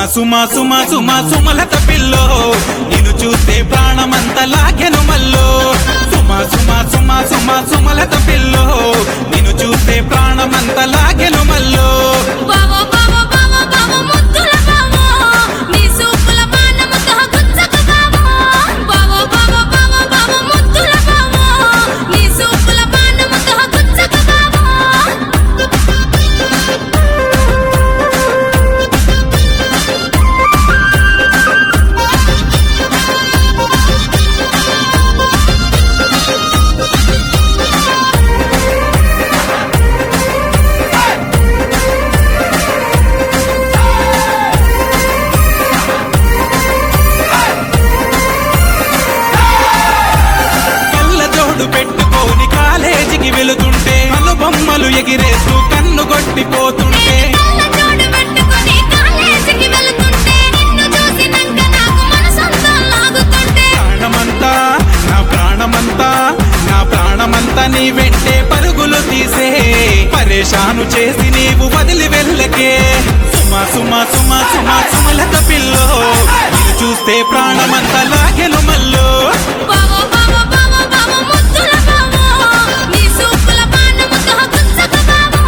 సుమా సుమా సుమా Sumalatha pillow నిన్ను చూస్తే ప్రాణమంత లాగెను మల్లో సుమా సుమా సుమా సుమా సుమలత పిల్లో నిన్ను చూస్తే ప్రాణమంత లాగెను మల్లో బావో బావో బావో బావో ముద్దుల బావో నీ సూపుల పానముతో గుచ్చక బావో బావో బావో బావో బావో ముద్దుల బావో నీ సూపుల పానముతో గుచ్చక బావో కళ్ళ జోడు పెట్టుకొని కాలేజీకి వెళుతుంటే బొమ్మలు ఎగిరేస్తూ కన్ను కొట్టిపోతుంటే కళ్ళ జోడు పెట్టుకొని కాలేజీకి వెళుతుంటే నిన్ను చూసినంక నాకు మనసంతా లాగుతుంటే ప్రాణమంతా నా ప్రాణమంతా నా ప్రాణమంతా నీ వెంటే పరుగులు తీసే పరేషాను చేసి నీవు వదిలి వెళ్ళకే సుమా సుమా సుమా సుమా సుమలత పిల్లో ఇది చూస్తే ప్రాణమంతా లాగెను మల్లో బావో బావో బావో బావో ముద్దుల బావో నీ సూపుల పానముతో గుచ్చక బావో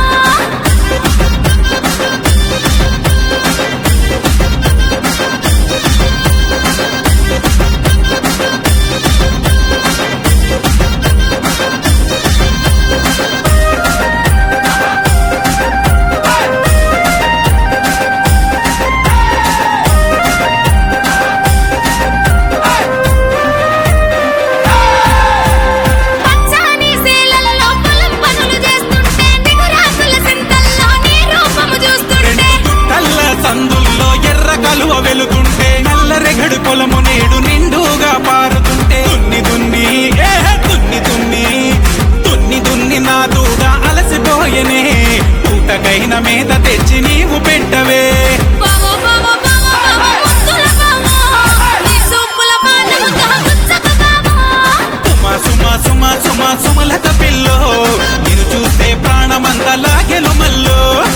పచ్చని శీలల్లో పొలం పనులు చేస్తుంటే నిగురాకుల సింతల్లో నీ రూపము చూస్తుంటే కళ్ళ సందుల్లో ఎర్ర కలువ వెలుతుంటే నల్ల రెగడు పొలము నేడు నిండుగా పారుతుంటే దున్ని దున్ని ఏ దున్ని దున్ని దున్ని దున్ని నా దూడ అలసిపోయనే పూటకైన మీద తెచ్చి నీవు పెట్టవే బావో బావో బావో బావో ముద్దుల బావో నీ సూపుల పానముతో గుచ్చక బావో సుమా సుమా సుమా సుమా సుమలత పిల్లో నేను చూస్తే ప్రాణమంత లాగెను మల్లో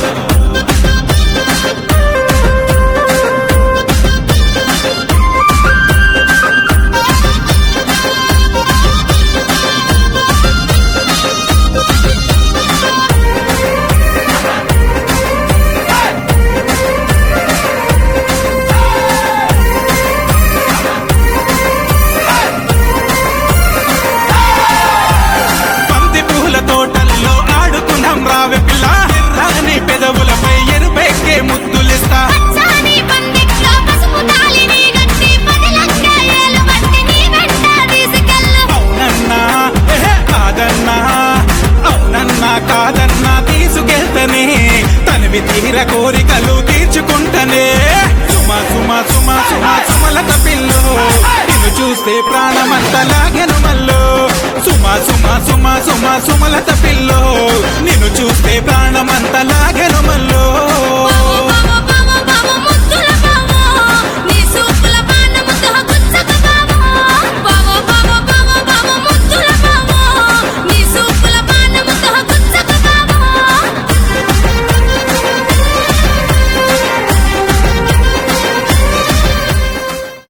బంతి పూల తోటల్లో ఆడుకున్నాం రావే పిల్ల ఎర్రని పెదవులపై ఎరుపెక్కే ముద్దులిస్తా పచ్చని పందిట్లో పసుపు తాళిని గట్టి పదిలంగా ఏలు పట్టి నీ వెంట తీసుకెళ్ళు అవునన్నా ఎహె, కాదన్నా అవునన్నా కాదన్నా తీసుకెళ్తనే తనివి తీర కోరికలు తీర్చుకుంటనే సుమా సుమా సుమా సుమా సుమలత పిల్లు నిన్ను చూస్తే ప్రాణమంతా లాగెను మల్లో సుమా సుమా సుమా సుమా సుమలత పిల్లు నిన్ను చూస్తే ప్రాణమంతా లాగెను మల్లో